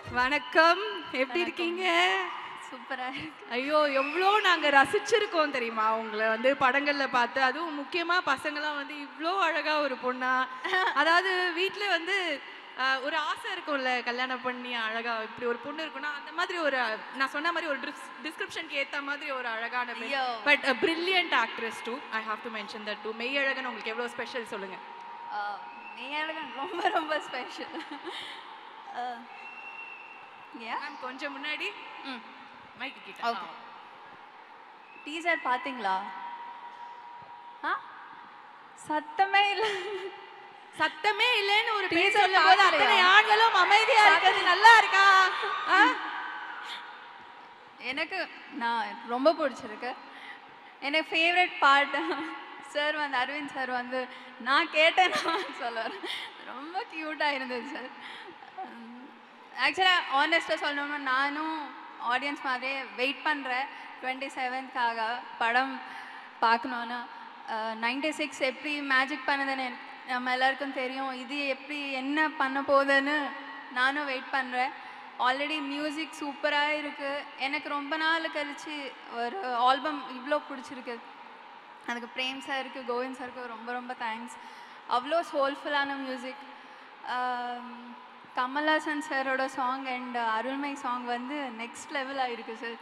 வணக்கம் எப்படி இருக்கீங்க சூப்பரா இருக்கு ஐயோ எவ்வளோ நாங்கள் ரசிச்சிருக்கோம் தெரியுமா உங்களை வந்து படங்களில் பார்த்து அதுவும் முக்கியமாக பசங்களாம் வந்து இவ்வளோ அழகாக ஒரு பொண்ணா அதாவது வீட்டில் வந்து ஆஹ், ஒரு ஆசை இருக்கும்ல கல்யாணம் பண்ணி அழகா இப்படி ஒரு பொண்ணு இருக்குன்னா அந்த மாதிரி ஒரு நான் சொன்ன மாதிரி ஒரு டிஸ்கிரிப்ஷனுக்கு ஏற்ற மாதிரி ஒரு அழகான ஐயோ. But brilliant actress too I have to mention that too Meiyazhagan உங்களுக்கு எவ்வளோ ஸ்பெஷல் சொல்லுங்க மெய்யழகன் ரொம்ப ரொம்ப ஸ்பெஷல் ஏன் மேம் கொஞ்சம் முன்னாடி ம் மைக்கு கிட்ட Okay. டீசர் பார்த்தீங்களா ஆ சத்தமே இல்லை சத்தமே இல்லைன்னு ஒரு பேர் Teaser சொல்லும் போது பார்க்கலையா? அத்தனை ஆண்களும் அமைதியா இருக்கிறது நல்லா இருக்கா ஆ? எனக்கு நான் ரொம்ப பிடிச்சிருக்கு எனக்கு ஃபேவரட் பார்ட் சார் வந்து அரவிந்த் சார் வந்து நான் கேட்டேன்னா சொல்லுவார் ரொம்ப க்யூட்டாக இருந்தது சார் ஆக்சுவலாக ஆனஸ்ட்டாக சொல்லணும்னா நானும் ஆடியன்ஸ் மாதிரியே வெயிட் பண்ணுறேன் டுவெண்ட்டி செவன்த்காக படம் பார்க்கணுன்னு நைன்டி சிக்ஸ் எப்படி மேஜிக் பண்ணதுன்னு எனக்கு- நம்ம எல்லாருக்கும் தெரியும் இது எப்படி என்ன பண்ண போகுதுன்னு நானும் வெயிட் பண்ணுறேன் ஆல்ரெடி மியூசிக் சூப்பராக இருக்குது எனக்கு ரொம்ப நாள் கழிச்சு ஒரு ஆல்பம் இவ்வளோ பிடிச்சிருக்கு அதுக்கு பிரேம் சாருக்கு கோவிந்த் சாருக்கு ரொம்ப ரொம்ப தேங்க்ஸ் அவ்வளோ சோல்ஃபுல்லான மியூசிக் கமல்ஹாசன் சாரோட சாங் அண்ட் அருள்மை சாங் வந்து நெக்ஸ்ட் லெவலாக இருக்குது சார்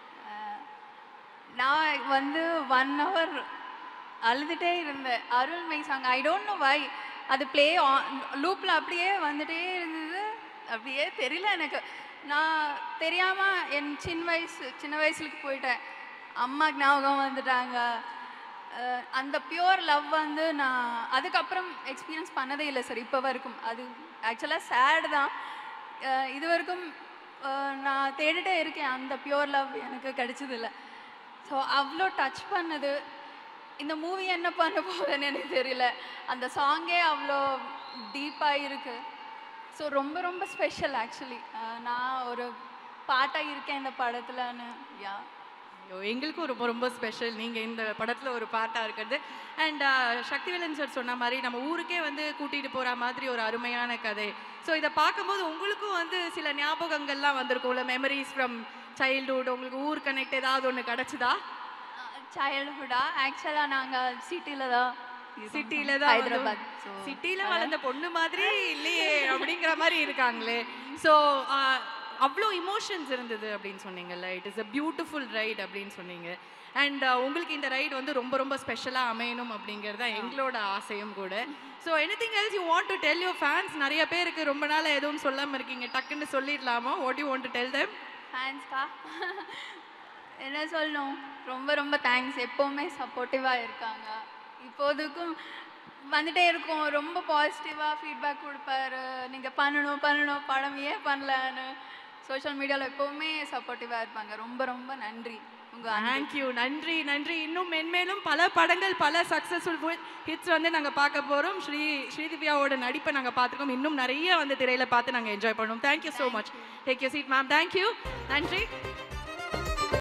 நான் வந்து ஒன் ஹவர் அழுதுகிட்டே இருந்தேன் அருள்மை song I don't know why அது ப்ளே லூப்பில் அப்படியே வந்துட்டே இருந்தது அப்படியே தெரியல எனக்கு நான் தெரியாமல் என் சின்ன வயசு சின்ன வயசுக்கு போயிட்டேன் அம்மா ஞாபகம் வந்துட்டாங்க அஹ் அந்த பியூர் லவ் வந்து நான் அதுக்கப்புறம் எக்ஸ்பீரியன்ஸ் பண்ணதே இல்லை சார் இப்போ வரைக்கும் அது ஆக்சுவலாக சேட் தான் அஹ் இது வரைக்கும் அஹ் நான் தேடிட்டே இருக்கேன் அந்த பியூர் லவ் எனக்கு கிடைச்சதில்ல ஸோ அவ்வளோ டச் பண்ணது இந்த மூவி என்ன பண்ண போகுதுன்னு எனக்கு தெரியல அந்த சாங்கே அவ்வளோ டீப்பாக இருக்கு ஸோ ரொம்ப ரொம்ப ஸ்பெஷல் ஆக்சுவலி நான் ஒரு பாட்டாக இருக்கேன் இந்த படத்துலன்னு யா ஐயோ எங்களுக்கும் ரொம்ப ரொம்ப ஸ்பெஷல் நீங்கள் இந்த படத்தில் ஒரு பாட்டாக இருக்கிறது அண்ட் சக்திவேலன் சார் சொன்ன மாதிரி நம்ம ஊருக்கே வந்து கூட்டிகிட்டு போகிற மாதிரி ஒரு அருமையான கதை ஸோ இதை பார்க்கும்போது உங்களுக்கும் வந்து சில ஞாபகங்கள்லாம் வந்திருக்கும்ல மெமரிஸ் ஃப்ரம் சைல்ட்ஹுட் உங்களுக்கு ஊர் கனெக்ட் ஏதாவது ஒன்று கிடச்சிதா சைல்டுஹுட்டா ஆக்சுவலாக நாங்கள் சிட்டியில் தான் இருக்கோம். சிட்டியில தான் ஹைதராபாத் ஸோ சிட்டியில வளர்ந்த பொண்ணு மாதிரி இல்லையே அப்படிங்கிற மாதிரி இருக்காங்களே ஸோ அவ்வளோ இமோஷன்ஸ் இருந்தது அப்படின்னு சொன்னீங்கல்ல it is a beautiful right அப்படின்னு சொன்னீங்க அண்ட் உங்களுக்கு இந்த ரைடு வந்து ரொம்ப ரொம்ப ஸ்பெஷலாக அமையணும் அப்படிங்கிறது தான் எங்களோட ஆசையும் கூட so anything else you want to tell your fans நிறைய பேருக்கு ரொம்ப நாள் எதுவும் சொல்லாமல் இருக்கீங்க டக்குன்னு சொல்லிடலாமா what you want to tell them ஃபேன்ஸ்க்கா என்ன சொல்லணும் ரொம்ப ரொம்ப தேங்க்ஸ் எப்போவுமே சப்போர்ட்டிவாக இருக்காங்க இப்போதுக்கும் வந்துட்டே இருக்கும் ரொம்ப பாசிட்டிவாக ஃபீட்பேக் கொடுப்பாரு நீங்கள் பண்ணணும் பண்ணணும் படம் ஏன் பண்ணலன்னு சோஷியல் மீடியாவில் எப்போவுமே சப்போர்ட்டிவாக இருப்பாங்க ரொம்ப ரொம்ப நன்றி உங்கள் தேங்க்யூ நன்றி நன்றி இன்னும் மென்மேலும் பல படங்கள் பல சக்ஸஸ்ஃபுல் ஹிட்ஸ் வந்து நாங்கள் பார்க்க போகிறோம் ஸ்ரீ ஸ்ரீதிவ்யாவோட நடிப்பை நாங்கள் பார்த்துருக்கோம் இன்னும் நிறைய வந்து திரையில பார்த்து நாங்கள் என்ஜாய் பண்ணுவோம் thank you so much take you seat ma'am thank you நன்றி